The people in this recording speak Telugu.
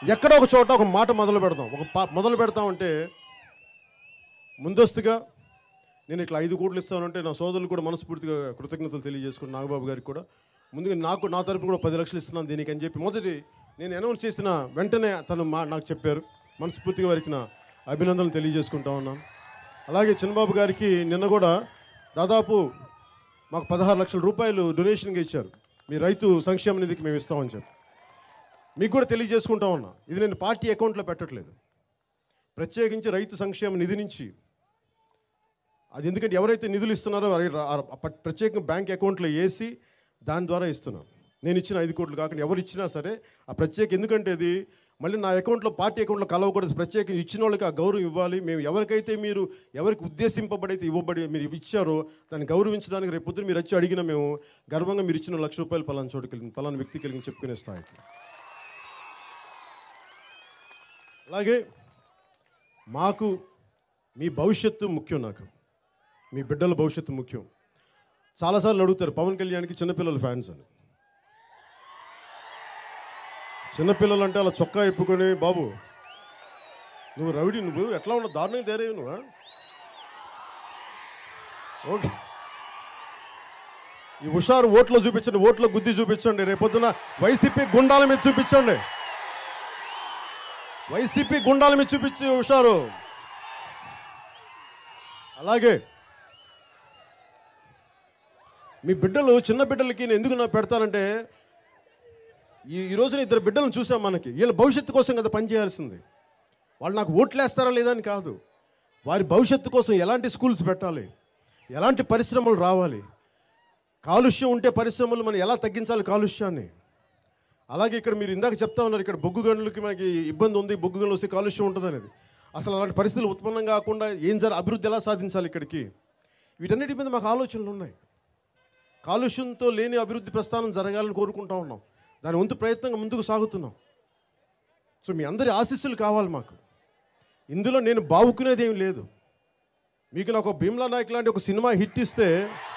ఎక్కడో ఒక చోట ఒక మాట మొదలు పెడతాం ఒక పా మొదలు పెడతామంటే ముందస్తుగా నేను ఇట్లా ఐదు కోట్లు ఇస్తానంటే నా సోదరులు కూడా మనస్ఫూర్తిగా కృతజ్ఞతలు తెలియజేసుకుని నాగబాబు గారికి కూడా ముందుగా నాకు నా తరపు కూడా పది లక్షలు ఇస్తున్నాను దీనికి అని చెప్పి మొదటి నేను అనౌన్స్ చేసిన వెంటనే తను మా నాకు చెప్పారు మనస్ఫూర్తిగా వారికి నా అభినందనలు తెలియజేసుకుంటా ఉన్నాను అలాగే చిన్నబాబు గారికి నిన్న కూడా దాదాపు మాకు పదహారు లక్షల రూపాయలు డొనేషన్గా ఇచ్చారు మీ రైతు సంక్షేమ నిధికి మేము ఇస్తామని చెప్పి మీకు కూడా తెలియజేసుకుంటా ఉన్నా ఇది నేను పార్టీ అకౌంట్లో పెట్టట్లేదు ప్రత్యేకించి రైతు సంక్షేమ నిధి నుంచి అది ఎందుకంటే ఎవరైతే నిధులు ఇస్తున్నారో వారి రా- ఆ ప- ప్రత్యేకంగా బ్యాంక్ అకౌంట్లో వేసి దాని ద్వారా ఇస్తున్నాను నేను ఇచ్చిన ఐదు కోట్లు కాకుండా ఎవరు ఇచ్చినా సరే ఆ ప్రత్యేక ఎందుకంటే అది మళ్ళీ నా అకౌంట్లో పార్టీ అకౌంట్లో కలవకూడదు ప్రత్యేకంగా ఇచ్చిన వాళ్ళకి ఆ గౌరవం ఇవ్వాలి మేము ఎవరికైతే మీరు ఎవరికి ఉద్దేశింపబడైతే ఇవ్వబడి మీరు ఇచ్చారో దాన్ని గౌరవించడానికి రేపు పొద్దున మీరు వచ్చి అడిగిన మేము గర్వంగా మీరు ఇచ్చిన లక్ష రూపాయలు పలానా చోటుకి వెళ్ళింది పలానా వ్యక్తికి వెళ్ళి చెప్పుకునే స్థాయికి అలాగే మాకు మీ భవిష్యత్తు ముఖ్యం నాకు మీ బిడ్డల భవిష్యత్తు ముఖ్యం చాలాసార్లు అడుగుతారు పవన్ కళ్యాణ్కి చిన్నపిల్లల ఫ్యాన్స్ అని చిన్నపిల్లలు అంటే అలా చొక్కా ఇప్పుకొని బాబు నువ్వు రవిడి నువ్వు ఎట్లా ఉన్నావు దారుణంగా తేరేవి నువ్వు ఓకే ఈ హుషారు ఓట్లో చూపించండి ఓట్లో గుద్ది చూపించండి రేపొద్దున వైసీపీ గుండాల మీద చూపించండి వైసీపీ గుండాల మీద చూపించి హుషారు అలాగే మీ బిడ్డలు చిన్న బిడ్డలకి నేను ఎందుకు నా పెడతానంటే ఈ ఈ రోజున ఇద్దరు బిడ్డలను చూసాం మనకి వీళ్ళ భవిష్యత్తు కోసం కదా పనిచేయాల్సింది వాళ్ళు నాకు ఓట్లు వేస్తారా లేదా అని కాదు వారి భవిష్యత్తు కోసం ఎలాంటి స్కూల్స్ పెట్టాలి ఎలాంటి పరిశ్రమలు రావాలి కాలుష్యం ఉంటే పరిశ్రమలు మనం ఎలా తగ్గించాలి కాలుష్యాన్ని అలాగే ఇక్కడ మీరు ఇందాక చెప్తా ఉన్నారు ఇక్కడ బొగ్గు గనులకి మనకి ఇబ్బంది ఉంది బొగ్గు గనులు వస్తే కాలుష్యం ఉంటుంది అనేది అసలు అలాంటి పరిస్థితులు ఉత్పన్నం కాకుండా ఏం జర అభివృద్ధి ఎలా సాధించాలి ఇక్కడికి వీటన్నిటి మీద మాకు ఆలోచనలు ఉన్నాయి కాలుష్యంతో లేని అభివృద్ధి ప్రస్థానం జరగాలని కోరుకుంటా ఉన్నాం దాని వంతు ప్రయత్నంగా ముందుకు సాగుతున్నాం సో మీ అందరి ఆశీస్సులు కావాలి మాకు ఇందులో నేను బావుకునేది ఏమి లేదు మీకు నాకు ఒక భీమ్లా నాయక్ లాంటి ఒక సినిమా హిట్ ఇస్తే